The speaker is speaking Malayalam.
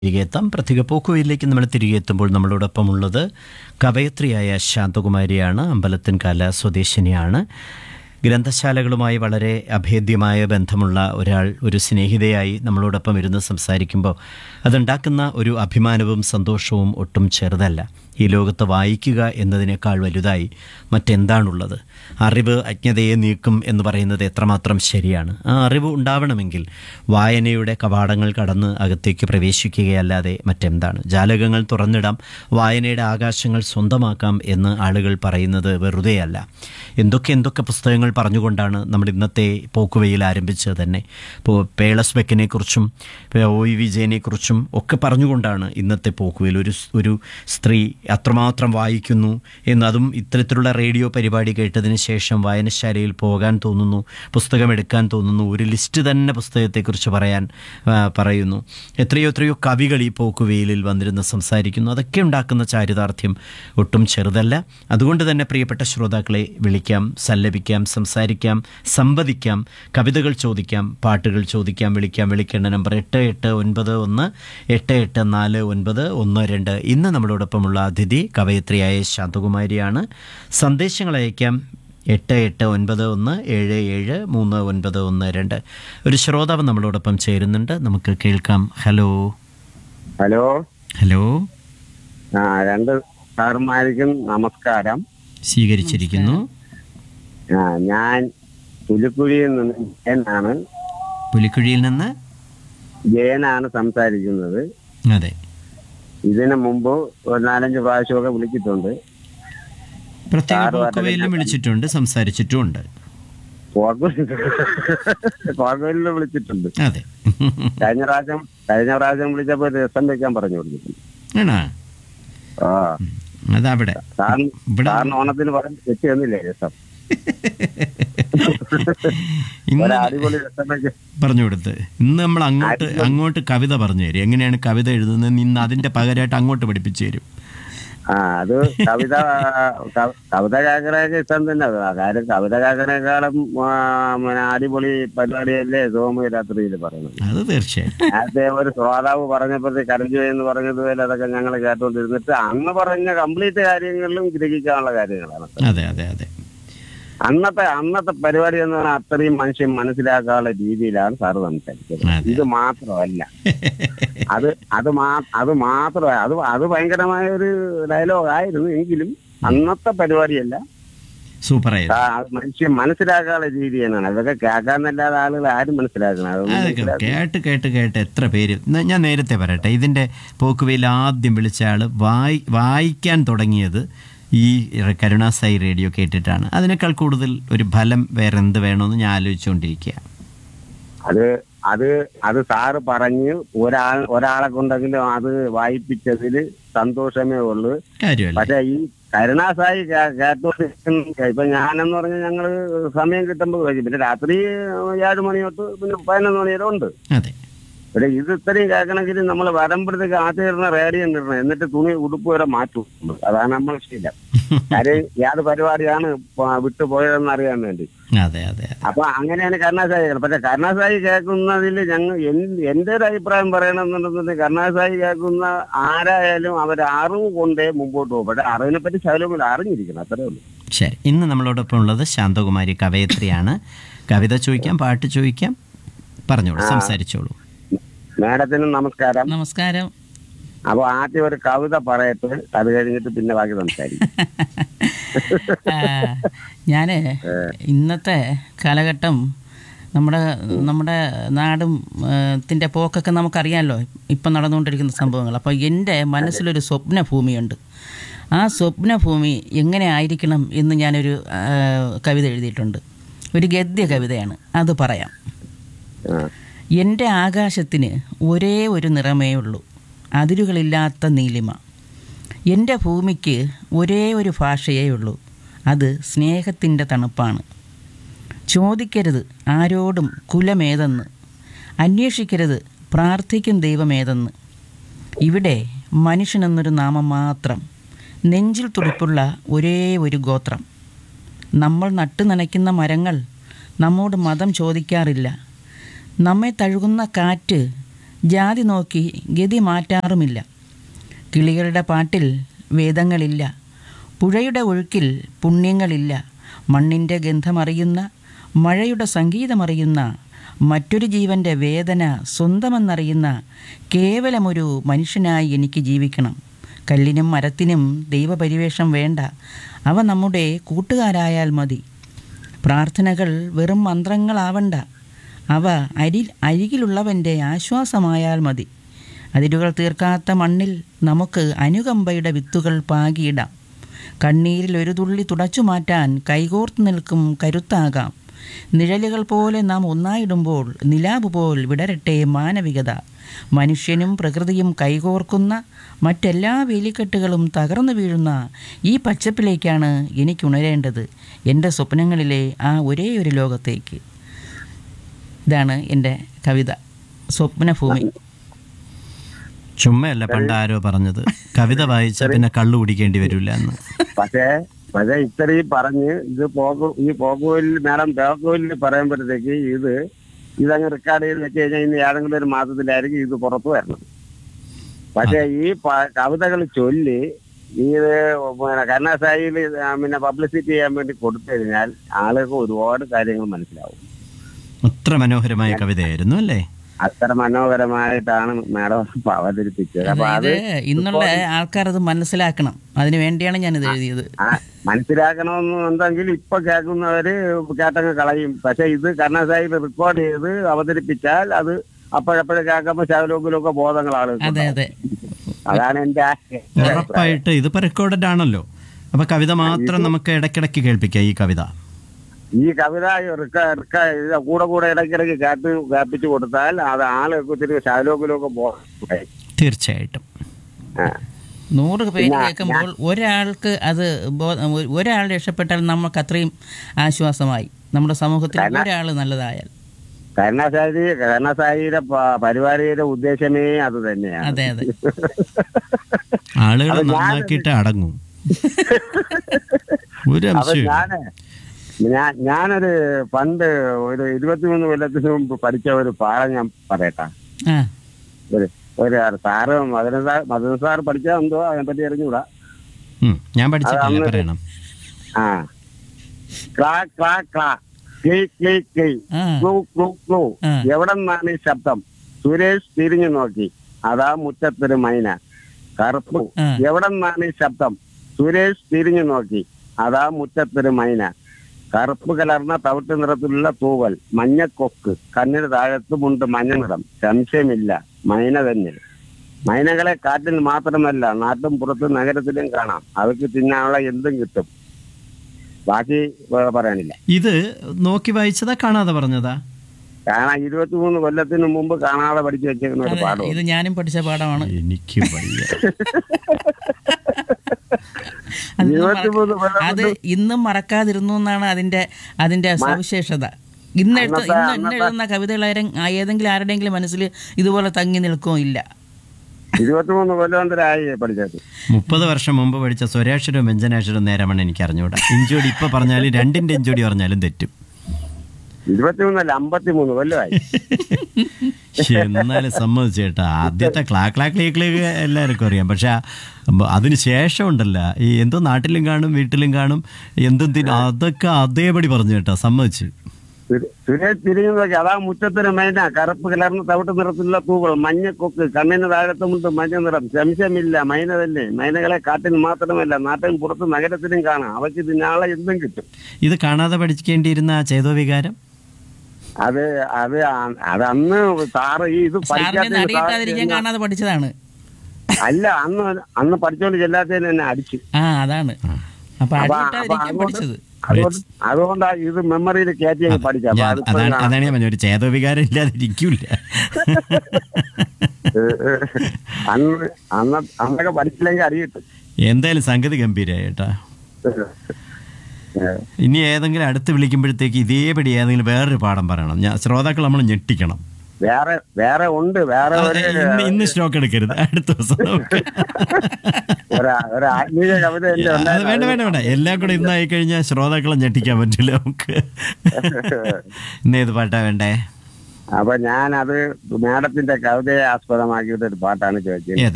തിരികെ എത്താം പ്രത്യേക പോക്കുവയിലേക്ക് നമ്മൾ തിരികെ എത്തുമ്പോൾ നമ്മളോടൊപ്പം ഉള്ളത് കവയത്രിയായ ശാന്തകുമാരിയാണ് അമ്പലത്തിൻകാല സ്വദേശിനിയാണ് ഗ്രന്ഥശാലകളുമായി വളരെ അഭേദ്യമായ ബന്ധമുള്ള ഒരാൾ ഒരു സ്നേഹിതയായി നമ്മളോടൊപ്പം ഇരുന്ന് സംസാരിക്കുമ്പോൾ അതുണ്ടാക്കുന്ന ഒരു അഭിമാനവും സന്തോഷവും ഒട്ടും ചെറുതല്ല ഈ ലോകത്ത് വായിക്കുക എന്നതിനേക്കാൾ വലുതായി മറ്റെന്താണുള്ളത് അറിവ് അജ്ഞതയെ നീക്കും എന്ന് പറയുന്നത് എത്രമാത്രം ശരിയാണ് ആ അറിവ് ഉണ്ടാവണമെങ്കിൽ വായനയുടെ കവാടങ്ങൾ കടന്ന് അകത്തേക്ക് പ്രവേശിക്കുകയല്ലാതെ മറ്റെന്താണ് ജാലകങ്ങൾ തുറന്നിടാം വായനയുടെ ആകാശങ്ങൾ സ്വന്തമാക്കാം എന്ന് ആളുകൾ പറയുന്നത് വെറുതെയല്ല എന്തൊക്കെ എന്തൊക്കെ പുസ്തകങ്ങൾ പറഞ്ഞുകൊണ്ടാണ് നമ്മൾ ഇന്നത്തെ പോക്കുവയിൽ ആരംഭിച്ചത് തന്നെ ഇപ്പോൾ പേളസ് ബെക്കിനെക്കുറിച്ചും ഒ വി വിജയനെക്കുറിച്ചും ഒക്കെ പറഞ്ഞുകൊണ്ടാണ് ഇന്നത്തെ പോക്കുവയിൽ ഒരു ഒരു സ്ത്രീ അത്രമാത്രം വായിക്കുന്നു എന്നതും ഇത്തരത്തിലുള്ള റേഡിയോ പരിപാടി കേട്ടതിന് ശേഷം വായനശാലയിൽ പോകാൻ തോന്നുന്നു പുസ്തകം എടുക്കാൻ തോന്നുന്നു ഒരു ലിസ്റ്റ് തന്നെ പുസ്തകത്തെക്കുറിച്ച് പറയാൻ ആ, പറയുന്നു എത്രയോ എത്രയോ കവികൾ ഈ പോക്കുവെയിലിൽ വന്നിരുന്ന് സംസാരിക്കുന്നു അതൊക്കെ ഉണ്ടാക്കുന്ന ചാരിതാർത്ഥ്യം ഒട്ടും ചെറുതല്ല അതുകൊണ്ട് തന്നെ പ്രിയപ്പെട്ട ശ്രോതാക്കളെ വിളിക്കാം സല്ലപിക്കാം സംസാരിക്കാം സംവദിക്കാം കവിതകൾ ചോദിക്കാം പാട്ടുകൾ ചോദിക്കാം വിളിക്കാം വിളിക്കേണ്ട നമ്പർ എട്ട് എട്ട് ഒൻപത് ഒന്ന് എട്ട് എട്ട് നാല് ഒൻപത് ഒന്ന് രണ്ട് ഇന്ന് നമ്മളോടൊപ്പമുള്ള അതിഥി കവയത്രിയായ ശാന്തകുമാരിയാണ് സന്ദേശങ്ങൾ അയക്കാം എട്ട് എട്ട് ഒൻപത് ഒന്ന് ഏഴ് ഏഴ് മൂന്ന് ഒൻപത് ഒന്ന് രണ്ട് ഒരു ശ്രോതാവ് നമ്മളോടൊപ്പം ചേരുന്നുണ്ട് നമുക്ക് കേൾക്കാം ഹലോ ഹലോ ഹലോ ആ രണ്ട് സാറുമാർക്കും നമസ്കാരം സ്വീകരിച്ചിരിക്കുന്നു ആ ഞാൻ പുലിക്കുഴിയിൽ നിന്ന് ജയനാണ് പുലിക്കുഴിയിൽ നിന്ന് ജയനാണ് സംസാരിക്കുന്നത് അതെ ഇതിനു മുമ്പ് ഒരു നാലഞ്ച് പ്രാവശ്യമൊക്കെ വിളിച്ചിട്ടുണ്ട് പ്രത്യേക സാറ് പോക്കുവയിലും വിളിച്ചിട്ടുണ്ട് സംസാരിച്ചിട്ടുമുണ്ട് കോർഗോയിലിൽ വിളിച്ചിട്ടുണ്ട് അതെ കഴിഞ്ഞ പ്രാവശ്യം കഴിഞ്ഞ പ്രാവശ്യം വിളിച്ചപ്പോ രസം വെക്കാൻ പറഞ്ഞു കൊടുത്തിട്ടുണ്ട് ആണോ ആ അതവിടെ സാറിന് ഇവിടെ സാറിന് ഓണത്തിന് പറഞ്ഞ് വെച്ച് തന്നില്ലേ രസം ഇന്ന് ഒരു അടിപൊളി രസം വെച്ച് പറഞ്ഞു കൊടുത്ത് ഇന്ന് നമ്മൾ അങ്ങോട്ട് അങ്ങോട്ട് കവിത പറഞ്ഞു തരും എങ്ങനെയാണ് കവിത എഴുതുന്നത് ഇന്ന് അതിന്റെ പകരമായിട്ട് അങ്ങോട്ട് പഠിപ്പിച്ചു തരും ആ അത് കവിത ക- കവിത കേൾക്കണൊക്കെ ഇഷ്ടം തന്നെ കാര്യം കവിത കേൾക്കണേക്കാളും ആ, പിന്നെ അടിപൊളി പരിപാടിയല്ലേ സോമ രാത്രിയിൽ പറയുന്നത് അത് തീർച്ചയായിട്ടും നേരത്തെ ഒരു ശ്രോതാവ് പറഞ്ഞപ്പോഴത്തെ കരഞ്ചു എന്ന് പറഞ്ഞത് പോലെ അതൊക്കെ ഞങ്ങൾ കേട്ടോണ്ടിരുന്നിട്ട് അന്ന് പറഞ്ഞ കംപ്ലീറ്റ് കാര്യങ്ങളിലും ഗ്രഹിക്കാനുള്ള കാര്യങ്ങളാണ് അതെ അതെ അതെ അന്നത്തെ അന്നത്തെ പരിപാടി എന്ന് പറഞ്ഞാൽ അത്രയും മനുഷ്യൻ മനസ്സിലാക്കാനുള്ള രീതിയിലാണ് സാറ് സംസാരിച്ചത് അതെ. ഇത് മാത്രമല്ല അത് അത് മാ അത് മാത്രമല്ല അത് അത് ഭയങ്കരമായ ഒരു ഡയലോഗ് ആയിരുന്നു എങ്കിലും അന്നത്തെ പരിപാടിയല്ല സൂപ്പറായിരുന്നു ആ, അത് മനുഷ്യൻ മനസ്സിലാക്കാനുള്ള രീതി തന്നെയാണ് അതൊക്കെ കേൾക്കാന്നല്ലാതെ ആളുകൾ ആരും മനസ്സിലാക്കണം അതൊന്നും അതൊക്കെ മനസ്സിലാക്കണം. കേട്ട് കേട്ട് കേട്ട് എത്ര പേര് ന- ഞാൻ നേരത്തെ പറയട്ടെ ഇതിന്റെ പോക്കുവയിൽ ആദ്യം വിളിച്ച ആള് വായി വായിക്കാൻ തുടങ്ങിയത് ഈ കരുണാസായി റേഡിയോ കേട്ടിട്ടാണ് അതിനേക്കാൾ കൂടുതൽ ഒരു ഫലം വേറെ എന്ത് വേണമെന്ന് ഞാൻ ആലോചിച്ചുകൊണ്ടിരിക്കുക അത് അത് അത് സാറ് പറഞ്ഞ് ഒരാൾ ഒരാളെ കൊണ്ടെങ്കിലും അത് വായിപ്പിച്ചതിൽ സന്തോഷമേ ഉള്ളൂ കാര്യമല്ല പക്ഷെ ഈ കരുണാസായി കേ- കേട്ടോണ്ടിരിക്കുന്ന ഇപ്പൊ ഞാനെന്ന് പറഞ്ഞാൽ ഞങ്ങള് സമയം കിട്ടുമ്പോൾ കഴിയും പിന്നെ രാത്രി ഏഴ് മണി തൊട്ട് പിന്നെ പതിനൊന്ന് മണി വരെ ഉണ്ട് അതെ ഇവിടെ ഇത് ഇത്രയും കേൾക്കണമെങ്കിൽ നമ്മൾ വരുമ്പോഴത്തേക്ക് ആദ്യം ഇടുന്ന റേഡിയോ ഇടണം എന്നിട്ട് തുണി ഉടുപ്പ് വരെ മാറ്റും അതാണ് നമ്മൾ ശീലം കാര്യം ഏത് പരിപാടിയാണ് പ- വിട്ടു പോയതെന്ന് അറിയാൻ വേണ്ടി അതെ അതെ അതെ അപ്പൊ അങ്ങനെയാണ് കരുണാസായി കേൾക്കുന്നത് പക്ഷെ കരുണാസായി കേൾക്കുന്നതിൽ ഞങ്ങൾ എൻ- എന്റെ ഒരു അഭിപ്രായം പറയണമെന്നുണ്ടെന്നുണ്ടെങ്കിൽ കരുണാസായി കേൾക്കുന്ന ആരായാലും അവർ അറിവ് കൊണ്ടേ മുമ്പോട്ട് പോകും പക്ഷെ അറിവിനെ പറ്റി ശകലം കൂടി അറിഞ്ഞിരിക്കണം അത്രേ ഉള്ളൂ ശരി ഇന്ന് നമ്മളോടൊപ്പം ഉള്ളത് ശാന്തകുമാരി കവയത്രിയാണ് കവിത ചോദിക്കാം പാട്ട് ചോദിക്കാം പറഞ്ഞോളൂ സംസാരിച്ചോളൂ മാഡത്തിനും നമസ്കാരം നമസ്കാരം അപ്പൊ ആദ്യം ഒരു കവിത പറയട്ടെ അത് കഴിഞ്ഞിട്ട് പിന്നെ ബാക്കി സംസാരിക്കും ഞാൻ ഇന്നത്തെ കാലഘട്ടം നമ്മുടെ നമ്മുടെ നാടും ആ, ത്തിന്റെ പോക്കൊക്കെ നമുക്കറിയാമല്ലോ ഇപ്പം നടന്നുകൊണ്ടിരിക്കുന്ന സംഭവങ്ങൾ അപ്പോൾ എൻ്റെ മനസ്സിലൊരു സ്വപ്ന ഭൂമിയുണ്ട് ആ സ്വപ്ന ഭൂമി എങ്ങനെ ആയിരിക്കണം എന്ന് ഞാനൊരു ആ, കവിത എഴുതിയിട്ടുണ്ട് ഒരു ഗദ്യ കവിതയാണ് അത് പറയാം ആ. എൻ്റെ ആകാശത്തിന് ഒരേ ഒരു നിറമേ ഉള്ളൂ അതിരുകളില്ലാത്ത നീലിമ എൻ്റെ ഭൂമിക്ക് ഒരേ ഒരു ഭാഷയേ ഉള്ളൂ അത് സ്നേഹത്തിൻ്റെ തണുപ്പാണ് ചോദിക്കരുത് ആരോടും കുലമേതെന്ന് അന്വേഷിക്കരുത് പ്രാർത്ഥിക്കും ദൈവമേതെന്ന് ഇവിടെ മനുഷ്യനെന്നൊരു നാമം മാത്രം നെഞ്ചിൽ തുടിപ്പുള്ള ഒരേ ഒരു ഗോത്രം നമ്മൾ നട്ടു നനയ്ക്കുന്ന മരങ്ങൾ നമ്മോട് മതം ചോദിക്കാറില്ല നമ്മെ തഴുകുന്ന കാറ്റ് ജാതി നോക്കി ഗതി മാറ്റാറുമില്ല കിളികളുടെ പാട്ടിൽ വേദങ്ങളില്ല പുഴയുടെ ഒഴുക്കിൽ പുണ്യങ്ങളില്ല മണ്ണിൻ്റെ ഗന്ധമറിയുന്ന മഴയുടെ സംഗീതമറിയുന്ന മറ്റൊരു ജീവൻ്റെ വേദന സ്വന്തമെന്നറിയുന്ന കേവലമൊരു മനുഷ്യനായി എനിക്ക് ജീവിക്കണം കല്ലിനും മരത്തിനും ദൈവപരിവേഷം വേണ്ട അവ നമ്മുടെ കൂട്ടുകാരായാൽ മതി പ്രാർത്ഥനകൾ വെറും മന്ത്രങ്ങളാവണ്ട അവ അരി അരികിലുള്ളവൻ്റെ ആശ്വാസമായാൽ മതി അതിരുകൾ തീർക്കാത്ത മണ്ണിൽ നമുക്ക് അനുകമ്പയുടെ വിത്തുകൾ പാകിയിടാം കണ്ണീരിൽ ഒരു തുള്ളി തുടച്ചു മാറ്റാൻ കൈകോർത്ത് നിൽക്കും കരുത്താകാം നിഴലുകൾ പോലെ നാം ഒന്നായിടുമ്പോൾ നിലാവ് പോൽ വിടരട്ടെ മാനവികത മനുഷ്യനും പ്രകൃതിയും കൈകോർക്കുന്ന മറ്റെല്ലാ വേലിക്കെട്ടുകളും തകർന്നു വീഴുന്ന ഈ പച്ചപ്പിലേക്കാണ് എനിക്ക് ഉണരേണ്ടത് എൻ്റെ സ്വപ്നങ്ങളിലെ ആ ഒരേ ഒരു ലോകത്തേക്ക് ഇതാണ് എൻ്റെ കവിത സ്വപ്നഭൂമി ചുമ്മയല്ല പണ്ട് ആരോ പറഞ്ഞത് കവിത വായിച്ച പിന്നെ കള്ളു കുടിക്കേണ്ടി വരില്ല എന്ന് പക്ഷേ പക്ഷേ ഇത്രയും പറഞ്ഞ് ഇത് പോക്കു ഈ പോക്കുവലിൽ മാഡം പോക്കുവലിൽ പറയുമ്പോഴത്തേക്ക് ഇത് ഇതങ്ങ് റെക്കോർഡ് ചെയ്ത് വെച്ച് കഴിഞ്ഞാൽ ഇനി ഏതെങ്കിലും ഒരു മാസത്തിലായിരിക്കും ഇത് പുറത്തു വരണം പക്ഷേ ഈ പ- കവിതകൾ ചൊല്ലി ഇത് പിന്നെ കരുണാസായിൽ പിന്നെ പബ്ലിസിറ്റി ചെയ്യാൻ വേണ്ടി കൊടുത്തു കഴിഞ്ഞാൽ ആളുകൾക്ക് ഒരുപാട് കാര്യങ്ങൾ മനസ്സിലാവും അത്ര മനോഹരമായ കവിതയായിരുന്നു അല്ലേ അത്ര മനോഹരമായിട്ടാണ് മാഡം അവതരിപ്പിച്ചത് അപ്പൊ അത് ഇത് ഇന്നുള്ള ആൾക്കാർ അത് മനസ്സിലാക്കണം അതിനു വേണ്ടിയാണ് ഞാനിത് എഴുതിയത് ആ, മനസ്സിലാക്കണമെന്നുണ്ടെങ്കിൽ ഇപ്പൊ കേൾക്കുന്നവര് കേട്ടങ്ങ് കളയും പക്ഷെ ഇത് കർണാസാഹിബ് റെക്കോർഡ് ചെയ്ത് അവതരിപ്പിച്ചാൽ അത് അപ്പോഴപ്പോഴും കേൾക്കുമ്പോ ശകലോക്കിലൊക്കെ ബോധങ്ങളാണ് അതെ അതെ അതാണ് എന്റെ ആ- ഉറപ്പായിട്ട് ഇതിപ്പോ റെക്കോർഡഡ് ആണല്ലോ അപ്പൊ കവിത മാത്രം നമുക്ക് ഇടയ്ക്കിടയ്ക്ക് കേൾപ്പിക്കാം ഈ കവിത ഈ കവിത റിക്ക- റിക്ക- ഇത് കൂടെ കൂടെ ഇടയ്ക്കിടയ്ക്ക് കേട്ട് കേൾപ്പിച്ചു കൊടുത്താൽ അത് ആളുകൾക്ക് ഒത്തിരി ശകലോക്കിലൊക്കെ ബോധം തീർച്ചയായിട്ടും ആ. നൂറ് പേര് കേൾക്കുമ്പോൾ ഒരാൾക്ക് അത് ബോ- ഒരാൾ രക്ഷപ്പെട്ടാൽ നമുക്ക് അത്രയും ആശ്വാസമായി നമ്മുടെ സമൂഹത്തിൽ ഒരാൾ നല്ലതായാൽ കരുണാസാഹി കരുണാസാഹിയുടെ പ- പരിപാടിയുടെ ഉദ്ദേശമേ അത് തന്നെയാണ് അതെ അതെ ആളുകളെ നന്നാക്കിയിട്ട് അടങ്ങും ഒരു അപ്പൊ അംശവും ഞാന് ഞാൻ ഞാനൊരു പണ്ട് ഒരു ഇരുപത്തിമൂന്ന് കൊല്ലത്തിന് മുമ്പ് പഠിച്ച ഒരു പാഠം ഞാൻ പറയട്ടാ ആ ഒരു ഒരു sir Madana sir Madana sir പഠിച്ചാൽ എന്തോ അതിനെ പറ്റി അറിഞ്ഞൂടാ ഉം, ഞാൻ പഠിച്ചിട്ടില്ല പറയണം ആ ക്ലാ ക്ലാ ക്ലാ ക്ലീ ക്ലീ ക്ലീ ആ ക്ലൂ ക്ലൂ ക്ലൂ ആ. എവിടെ നിന്നാണ് ഈ ശബ്ദം സുരേഷ് തിരിഞ്ഞു നോക്കി അതാ മുറ്റത്തൊരു മൈന കറുപ്പ് ആ. എവിടെ നിന്നാണ് ഈ ശബ്ദം സുരേഷ് തിരിഞ്ഞു നോക്കി അതാ മുറ്റത്തൊരു മൈന കറുപ്പ് കലർന്ന തവിട്ട് നിറത്തിലുള്ള തൂവൽ മഞ്ഞക്കൊക്ക് കണ്ണിന് താഴത്തുമുണ്ട് മഞ്ഞ നിറം സംശയമില്ല മൈന തന്നെ മൈനകളെ കാട്ടിൽ മാത്രമല്ല നാട്ടും പുറത്തും നഗരത്തിലും കാണാം അവർക്ക് തിന്നാനുള്ള എന്തും കിട്ടും ബാക്കി വേറെ പറയാനില്ല ഇത് നോക്കി വായിച്ചതാ കാണാതെ പറഞ്ഞതാ കാണാൻ ഇരുപത്തിമൂന്ന് കൊല്ലത്തിന് മുമ്പ് കാണാതെ പഠിച്ചു വെച്ചേക്കുന്ന ഒരു അതെ പാഠം ഇത് ഞാനും പഠിച്ച പാഠമാണ് എനിക്ക് വയ്യ അത് ഇന്നും ഇരുപത്തിമൂന്ന് മറക്ക- കൊല്ലം അത് ഇന്നും മറക്കാതിരുന്നു എന്നാണ് അതിന്റെ അതിന്റെ സവിശേഷത ഇന്ന് എഴുത്ത അന്നത്തെ- ഇന്ന് ഇന്ന് എഴുതുന്ന കവിതകൾ ആരെ- ആ ഏതെങ്കിലും ആരുടെയെങ്കിലും മനസ്സിൽ ഇതുപോലെ തങ്ങി നിൽക്കുകയോ ഇല്ല ഇരുപത്തിമൂന്ന് കൊല്ലാന്തരായി പഠിച്ചത് മുപ്പത് വർഷം മുമ്പ് പഠിച്ച സ്വരാക്ഷരവും വ്യഞ്ജനാക്ഷരവും നേരമാണ് എനിക്ക് അറിഞ്ഞൂടാ ഇഞ്ചോടി ഇപ്പൊ പറഞ്ഞാലും രണ്ടിന്റെ ഇഞ്ചോടി പറഞ്ഞാലും തെറ്റും ഇരുപത്തിമൂന്നല്ല അമ്പത്തിമൂന്ന് കൊല്ലമായി ശ്ശെ, എന്നാലും സമ്മതിച്ചേട്ടാ ആദ്യത്തെ ക്ലാ ക്ലാ ക്ലീ ക്ലീ എല്ലാവർക്കും അറിയാം പക്ഷെ ആ, ബ- അതിന് ശേഷം ഉണ്ടല്ല ഈ എന്തോ നാട്ടിലും കാണും വീട്ടിലും കാണും എന്തും തിന്നും അതൊക്കെ അതേപടി പറഞ്ഞു കേട്ടോ സമ്മതിച്ചു സുര- സുരേഷ് തിരിഞ്ഞു നോക്കി അതാ മുറ്റത്തൊരു മൈന കറുപ്പ് കലർന്ന തവിട്ട് നിറത്തിലുള്ള പൂക്കൾ മഞ്ഞക്കൊക്ക് കണ്ണിന് താഴത്തുമുണ്ട് മഞ്ഞ നിറം സംശയമില്ല മൈന തന്നെ മൈനകളെ കാട്ടിൽ മാത്രമല്ല നാട്ടിൽ പുറത്ത് നഗരത്തിലും കാണാം അവയ്ക്ക് തിന്നാളെ എന്തും കിട്ടും ഇത് കാണാതെ പഠിക്കേണ്ടിയിരുന്ന ആ ചേതോ വികാരം അത് അത് ആ- അത് അന്ന് സാറ് ഈ ഇത് സാറിനെ പഠിക്കാത്ത നടിയിട്ടാതിരിക്കാൻ കാണാതെ പഠിച്ചതാണ് അല്ല അന്ന് അന്ന് പഠിച്ചോണ്ട് ചെല്ലാത്തതിന് എന്നെ അടിച്ചു ആ അതാണ് അപ്പൊ അപ്പൊ- അടിയിട്ടാതിരിക്കാൻ അപ്പൊ പഠിച്ചത് അതുകൊണ്ട് അതുകൊണ്ടാ ഇത് മെമ്മറിയിൽ കയറ്റി അങ്ങ് പഠിച്ച അപ്പൊ ഞാൻ അതിപ്പോ അതാണ് ഞാൻ- അതാണ് ഞാൻ പറഞ്ഞത് ഒരു ചേതോ വികാരം ഇല്ലാതെ ഇരിക്കൂല അന്ന് അന്ന് അന്നൊക്കെ പഠിച്ചില്ലെങ്കിൽ അടി കിട്ടും എന്തായാലും സംഗതി ഗംഭീരായി കേട്ടാ ഇനി ഏതെങ്കിലും അടുത്ത് വിളിക്കുമ്പോഴത്തേക്ക് ഇതേപടി ഏതെങ്കിലും വേറൊരു പാഠം പറയണം ഞാൻ ശ്രോതാക്കൾ നമ്മൾ ഞെട്ടിക്കണം വേറെ വേറെ ഉണ്ട് വേറെ ആ, ഒരു ഇന്ന് ഇന്ന് സ്റ്റോക്ക് എടുക്കരുത് അടുത്ത ദിവസം നമുക്ക് ഒരു ഒരു ആത്മീയ കവിത എന്റെ അത് ഉണ്ടായിരുന്നു. വേണ്ട വേണ്ട വേണ്ട എല്ലാം കൂടെ ഇന്നായി കഴിഞ്ഞാൽ ശ്രോതാക്കളെ ഞെട്ടിക്കാൻ പറ്റില്ല നമുക്ക് ഇന്ന് ഏത് പാട്ടാ വേണ്ടേ അപ്പൊ ഞാൻ അത് മാഡത്തിന്റെ കവിതയെ ആസ്പദമാക്കിയിട്ട് ഒരു പാട്ടാണ് ചോദിച്ചത് ഏത്